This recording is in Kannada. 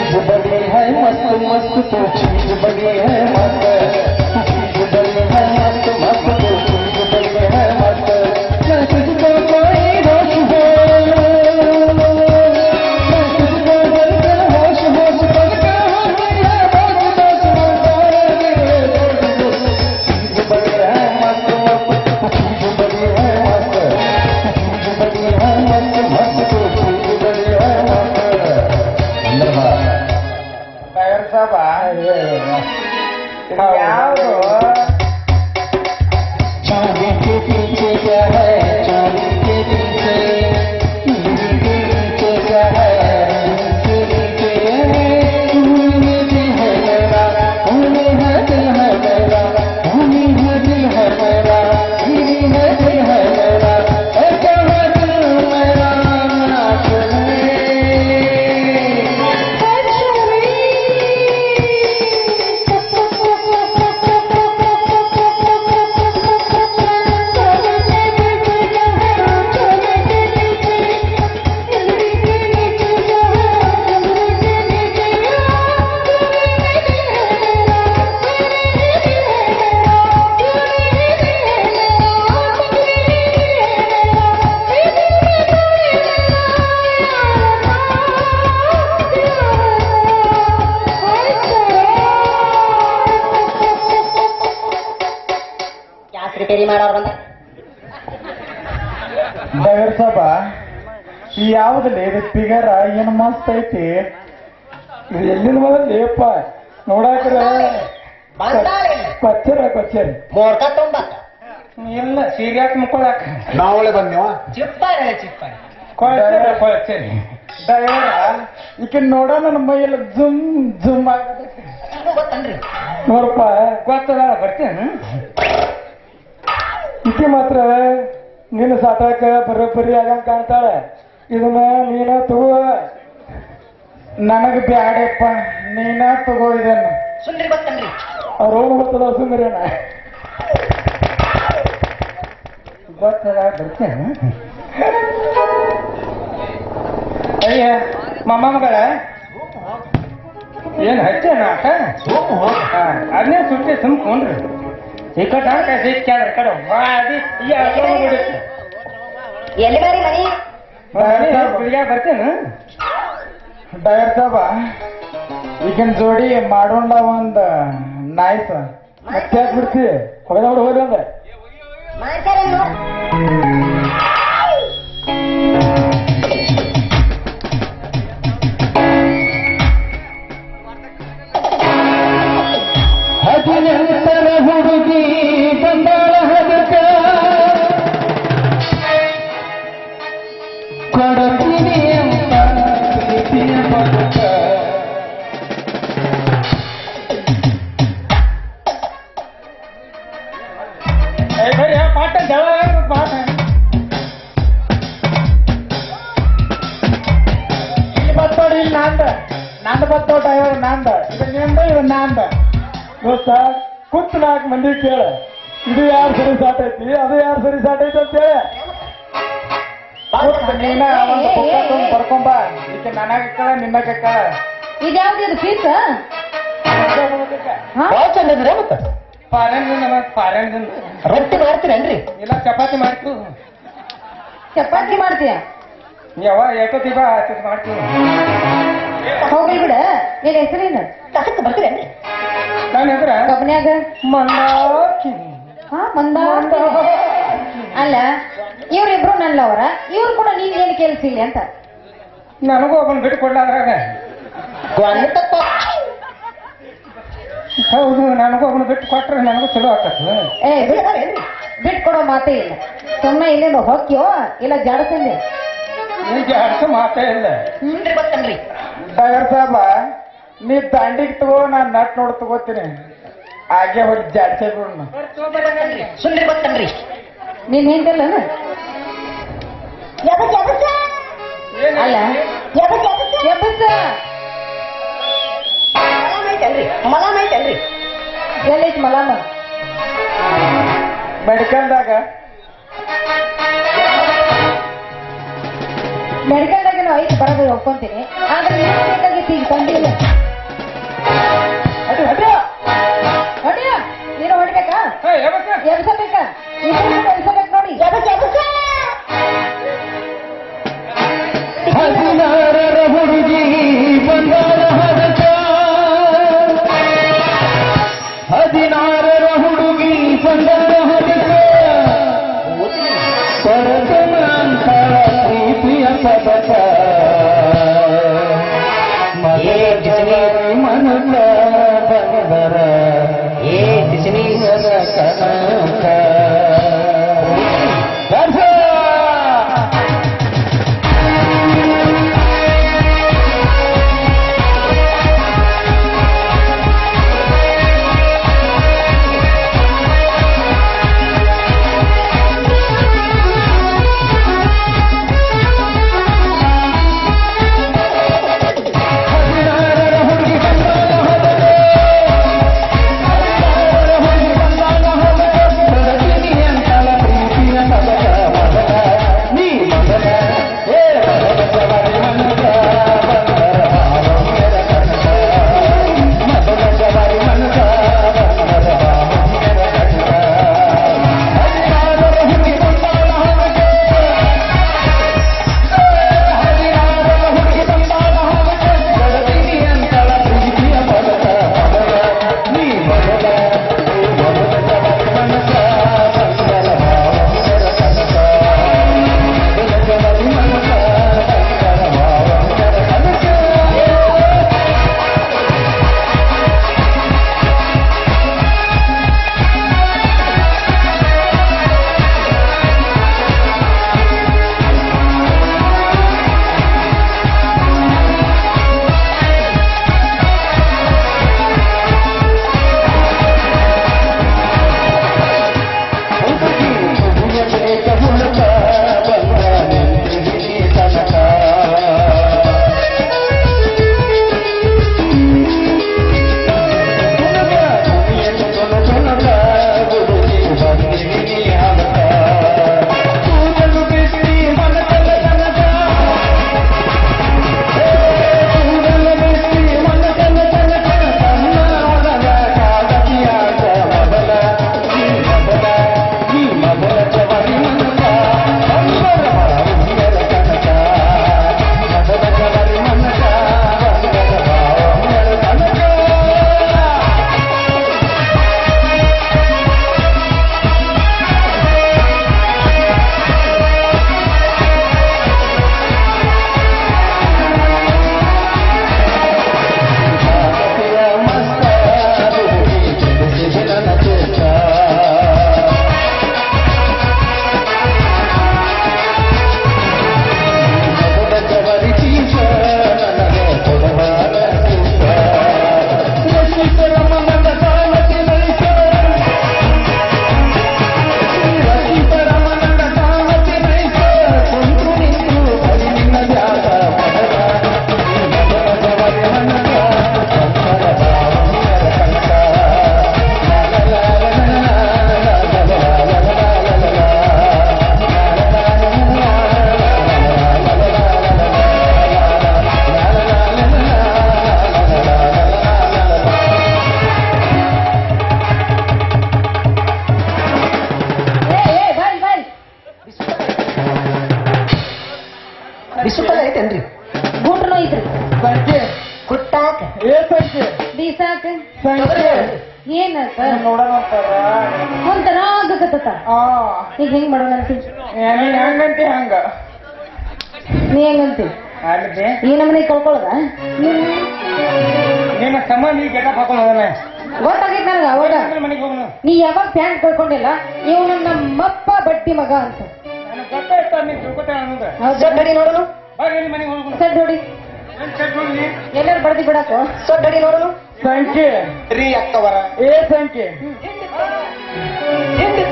चीज बड़ी है मस्त मस्त तो चीज बड़ी है मस्त चीज बड़ी है मस्त मस्त तो चीज बड़ी है मस्त न तुझको कोई होश हो न तुझको बलकर होश होश बलकर हो गया बस बस चीज बड़ी है मस्त मस्त चीज बड़ी है मस्त चीज बड़ी है मस्त मस्त तो चीज बड़ी है मस्त धन्यवाद ಡ್ರೈವರ್ ಸಾಬ ಯಾವುದು चांदी के पीछे क्या है चांदी के पीछे नीली के नीचे क्या है नीली के नीचे भूमि दिल है मेरा भूमि है दिल है मेरा भूमि है दिल है मेरा भूमि है दिल है मेरा ऐसा है दिल मेरा नाच ಗ್ಯಾಸ್ ರಿಪೇರಿ ಮಾಡೋರು ಬಂದ ಡ್ರೈವರ್ ಸಾಬ ಯಾವ್ದಲ್ಲಿ ಇದು ಫಿಗರ್ ಏನು ಮಸ್ತ್ ಐತಿ ಇದು ಎಲ್ಲಿಂದ ಬಂದಲ್ಲಿಪ್ಪ ನೋಡಾಕ್ರ ಬಂದಾಳೆ ಕೊಚ್ಚರ ಕೊಚ್ಚರಿ ಮೋರ್ಕ ತೊಂಬತ್ತ ಇಲ್ಲ ಸೀರ್ಯಾಕ್ ಮುಕ್ಕೊಳಕ್ ನಾವಳೆ ಬಂದೇವ ಚಿಪ್ಪಾರೆ ಚಿಪ್ಪಾರೆ ಕೊಚ್ಚರ ಕೊಚ್ಚರಿ ಡ್ರೈವರ ಈಕೆ ನೋಡ ನನ್ನ ಮೈಯೆಲ್ಲ ಜುಮ್ ಜುಮ್ ಆಗತೈತಿ ನಿಮ್ಗೂ ಗೊತ್ತನ್ರಿ ನೋಡಪ್ಪ ಗೊತ್ತದ ಬರ್ತೇನೆ ಈಕೆ ಮಾತ್ರ ನಿನ್ನ ಸಾಟಾಕ ಬರೋಬ್ಬರಿ ಆಗಂಗ್ ಕಾಣ್ತಾಳೆ ಇದನ್ನ ನೀನ ತಗೋ ನನಗ್ ಬ್ಯಾಡಪ್ಪ ನೀನ ತಗೋ ಇದನ್ನ ಸುಂದ್ರಿ ಗೊತ್ತನ್ರಿ ಅವ್ರೋನು ಗೊತ್ತದ ಸುಂದರೇನ ಗೊತ್ತದ ಬರ್ತೇನೆ ಅಯ್ಯ ಮೊಮ್ಮಗಳ ಏನ್ ಹಚ್ಚೇನ ಆಟ ಅದನ್ನೇ ಸುಟ್ಟಿ ತುಂಬ್ಕೊಂಡ್ರಿ ಈ ಕಡೆ ಹಾಕ ಈ ಕಡೆ ಈ ಕಡೆ ವಾದಿ ಈ ಅಲ್ಲೋನು ಬಿಡುತ್ತೆ ಎಲ್ಲಿ ಬಾರಿ ಮನಿ ಬಿಡಿಗೆ ಬರ್ತೇನೆ ಡೈರ್ ಸಾಬ ಈಗಿನ ಜೋಡಿ ಮಾಡೋಣ ಒಂದ್ ನಾಯ್ಸ ಮತ್ತೆ ಯಾಕೆ ಬಿಡ್ತಿ ಹೊಡೆದವ್ರು ಹೋಗ್ಲಿ ಅಂದ ಮಾಡ್ತಾರೇನು ಹದಿನೆಂಟರ ಹುಡುಗಿ ಬಂದಾಳ ಹದಕ ಕೊಡತೀನಿ ಅಂತ ಪ್ರೀತಿಯ ಬದುಕ ಏ ಬರ್ರಿ ಆ ಪಾಠ ಜಗಳ ಆಗ್ಬೇಕು ಪಾಠ ಇಲ್ಲಿ ಬತ್ತೋಡಿ ಇಲ್ಲಿ ನಾಂದ ನಂದ ಬತ್ತೋ ಡ್ರೈವರ್ ನಾಂದ ಇದು ನಿಂದ ಇದು ನಾಂದ ದೋಸ್ತ ಕುತ್ತು ನಾಲ್ಕು ಮಂದಿ ಕೇಳ ಇದು ಯಾರು ಸರಿ ಸಾಟ್ ಐತಿ ಅದು ಯಾರು ಸರಿ ಸಾಟ್ ಐತಿ ಅಂತ ಹೇಳ ಕೂತ್ ನೀನ ಒಂದು ಪುಕ್ಕ ತುಂಬ ಬರ್ಕೊಂಬ ಈಕೆ ನನಗ ಕಳ ನಿನ್ನಗ ಕಳ ಇದ್ಯಾವ್ದು ಇದು ಫೀಸ್ ಹಾ ಭಾಳ ಚಂದ ಇದ್ರೆ ಮತ್ತ ಫಾರೆನ್ದಿಂದ ಫಾರೆನ್ದಿಂದ ರೊಟ್ಟಿ ಮಾಡ್ತೀರೇನ್ರಿ ಇಲ್ಲ ಚಪಾತಿ ಮಾಡ್ತು ಚಪಾತಿ ಮಾಡ್ತೀಯ ಯಾವ ಎಷ್ಟೊತ್ತಿ ಬಾ ಅಷ್ಟೊತ್ತಿ ಮಾಡ್ತೀವಿ ಹೋಗ್ಲಿ ಬಿಡ ನಿನ್ ಹೆಸರೇನು ಕಸಕ್ಕೆ ಬರ್ತೀರೇನ್ರಿ ನಾನು ಹೆದ್ರ ಕಬ್ನ್ಯಾಗ ಮಂದಾಕಿ ಹಾ ಮಂದ ಅಲ್ಲ ಇವ್ರಿಬ್ರು ನಲ್ಲವರ ಇವ್ರು ಕೂಡ ನೀನ್ ಏನ್ ಕೆಲ್ಸಿಲ್ಲ ಅಂತ ನನಗೂ ಒಬ್ಬನ್ ಬಿಟ್ಟು ಕೊಡ್ಲಾದ್ರಾಗ ಗೊಂತಪ್ಪ ಹೌದು ನನಗೂ ಒಬ್ಬನ ಬಿಟ್ಟು ಕೊಟ್ರೆ ನನಗೂ ಚಲೋ ಆಕತ್ ಏ ಬಿಟ್ ಬಿಟ್ ಕೊಡೋ ಮಾತೇ ಇಲ್ಲ ಸುಮ್ಮನೆ ಇಲ್ಲಿಂದ ಹೊಕ್ಕಿಯೋ ಇಲ್ಲ ಜಾಡಸಂದೆ ನಿಂಗೆ ಅರ್ಥ ಮಾತೇ ಇಲ್ಲ ಸುಂದ್ರಿ ಗೊತ್ತನ್ರಿ ಡ್ರೈವರ್ ಸಾಹೇಬ ನೀ ದಾಂಡಿಗೆ ತಗೋ ನಾನ್ ನಟ್ ನೋಡಿ ತಗೋತೀನಿ ಹಾಗೆ ಹೋಗಿ ಜಾಡ್ಸೇ ಬಿಡೋಣ ಸುಂದ್ರಿ ಗೊತ್ತನ್ರಿ ನೀನ್ ಹೆಂಗಲ್ಲನ ಎದಕ್ ಎದಕ್ಕ ಅಲ್ಲ ಎದಕ್ ಎದಕ್ಕ ಎಬ್ಬಸ ಮಲಾಮ್ ಐತಲ್ರಿ ಮಲಾಮ್ ಐತಲ್ರಿ ಎಲ್ಲೈತ್ ಮಲಾಮ ಮೆಡಿಕಲ್ದಾಗ ಮೆಡಿಕಲ್ದಾಗೇನು ಐತ್ ಬರೋದು ಒಪ್ಕೊಂತೀನಿ ಆದ್ರೆ ನಿನಗ್ ಬೇಕಾಗಿತ್ತು ಈಗ ತಂಡಿ ಇಲ್ಲ ಅಡಿ ಅಡಿ ಹೊಡಿಯ ನೀನು ಹೊಡಿಬೇಕಾ ಹೇ ಯಾವತ್ತ ಎಬ್ಸಬೇಕಾ ಇಬ್ಬರು ಎಬ್ಸಬೇಕು ನೋಡಿ ಹದಿನಾರರ ಹುಡುಗಿ ಬಂಗಾರ ಹರಕ ಹದಿನಾರರ ಹುಡುಗಿ ಬಂಗಾರ ಹರಕ ಪರದನಂತ ಪ್ರೀತಿಯ ಪದಕ ಮನದ ಬಂದರ ಏ ಬಿಸಿನೀರ ಕನಕ ಹದಿನಾರರ ಹುಡುಗಿ ಬಂಗಾರ ಹೊರಗೆ ಹದಿನಾರರ ಹುಡುಗಿ ಬಂಗಾರ ಹೊರಗೆ ಹೊರಗಿನಿ ಅಂತಳ ಪ್ರೀತಿಯ ಮದಕ ಮದಕ ನೀ ಮದಕ ಏ ಮದಕ ಜವರಿ ಮನಕ ಬಂದರ ಭಾವನೆರ ಕನಕ ಮದಕ ಜವರಿ ಮನಕ ಬಂದರ ಭಾವನೆರ ಕನಕ ಹದಿನಾರರ ಹುಡುಗಿ ಬಂಗಾರ ಹೊರಗೆ ಹರಿನಾಡಲ ಹುಡುಗಿ ಬಂದಾಳ ಹೊರಗೆ ಬೆಳಗಿನಿ ಅಂತಳ ಪ್ರೀತಿಯ ಮೊದಲ ಮೊದಲ ನೀ ಮೊದಲ ನೀ ಮೊದಲ ಜವರಿ ಮನಸ ಬಂದರ ಭಾವನೆರ ಕನಕ ಮೊದಲ ಜವರಿ ಮನಸ ಬಂದರ ಭಾವನೆರ ಕನಕ ಹುಡುಗಿಯ ಹುಡುಕ ಬಂದ ನಿಂತಿದ್ದೀನಿ ತನಕ ಹುಡುಗಿಯನ್ನು ತೊನ ತೊನಕ ಹುಡುಗಿ ಬಂದಿದ್ದೀನಿ ಹನಕ ಕೂದಲು ಬಿಸಿ ಮನಕಲ ತನಕ ಕೂದಲು ಬಿಸಿ ಮನಕಲ ತನಕ ತನ್ನ ಒಳಗ ಕಾಗತಿಯಾದ ಮೊದಲ ಈ ಮೊದಲ ಈ ಮೊದಲ ಜವರಿ ಮನಕ ಬಂದರ ಭಾವನೆರ ಕನಕ ಮೊದಲ ಜವರಿ ಮನಕ ಬಂದರ ಭಾವನೆರ ಕನಕ ಭಾರತೀಯ ಮಸ್ತ ಹುಡುಗಿ ತಿಳಿಸಿದೆ ನನ್ನ ಚಿತ್ತ ಮೊದಲ ಜವರಿ ಕೀಸ ನನಗೆ ಕೊಡಬಾರ ಕೂಸ ರಚಿತರ ಮನದ ಕಾಲಕ್ಕೆ ನೈಸ ರಚಿತರ ಮನದ ಕಾಲಕ್ಕೆ ನೈಸ ಕುಂತು ನಿಂತು ಬರಿ ನಿನ್ನ ಧ್ಯಾನ ಮೊದಲ ಈ ಮೊದಲ ಜವರಿ ಮನಕ ಸಂತರ ಭಾವನೆಯರ ಕನಕ ಲ ಲ ಲ ಲ ಲ ಲ ಲ ಲ ಲ ಲ ಏ ಏ ಬಾಯ್ ಬಾಯ್ ಬಿಸುಕಲ ಐತೇನ್ರಿ ಗುಟ್ರು ಐತ್ರಿ ಸಂಖ್ಯೆ ಕುಟ್ಟಾಕ ಏ ಸಂಖ್ಯೆ ಬೀಸಾಕ ಸಂಖ್ಯೆ ಏನಂತ ನೋಡೋಣ ಅಂತಾರ ಒಂಥರ ಆಗಕತ್ತ ಆ ಈಗ ಹೆಂಗ್ ಮಾಡೋಣ ಅಂತಿ ನೀ ಹಂಗಂತಿ ಹಂಗ ನೀ ಹೆಂಗಂತಿ ಅಲ್ಲಿದೆ ಈ ನಮ್ಮನೆ ಕಳ್ಕೊಳ್ಳೋದ ನಿನ್ನ ಸಂಬಂಧ ಈ ಗೆಟಪ್ ಹಾಕೊಂಡು ಹೋಗೋಣ ಗೊತ್ತಾಗೈತೆ ನನಗ ಅವಾಗ ಮನೆಗೆ ಹೋಗೋಣ ನೀ ಯಾವಾಗ ಪ್ಯಾಂಟ್ ಕಳ್ಕೊಂಡಿಲ್ಲ ಇವನು ನಮ್ಮಪ್ಪ ಬಡ್ಡಿ ಮಗ ಅಂತ ನನಗೆ ಗೊತ್ತಾಯ್ತು ನೀನು ತಿಳ್ಕೊತೇವೆ ಅನ್ನೋದು ಹೌದಾ ಸೊಡ್ಡಡಿ ನೋಡೋನು ಬರ್ರಿ ಇಲ್ಲಿ ಮನೆಗೆ ಹೋಗೋಣ ಸಡ್ ನೋಡಿ ಏನ್ ಚೆಕ್ ಹೋಗ್ಲಿ ಎಲ್ಲರೂ ಬಡ್ದಿ ಬಿಡಾಕು ಸೊಡ್ಡಡಿ ನೋಡೋನು ಸಂಖ್ಯೆ ರೀ ಅಕ್ಕವರ ಏ ಸಂಖ್ಯೆ ಹಿಂದಿ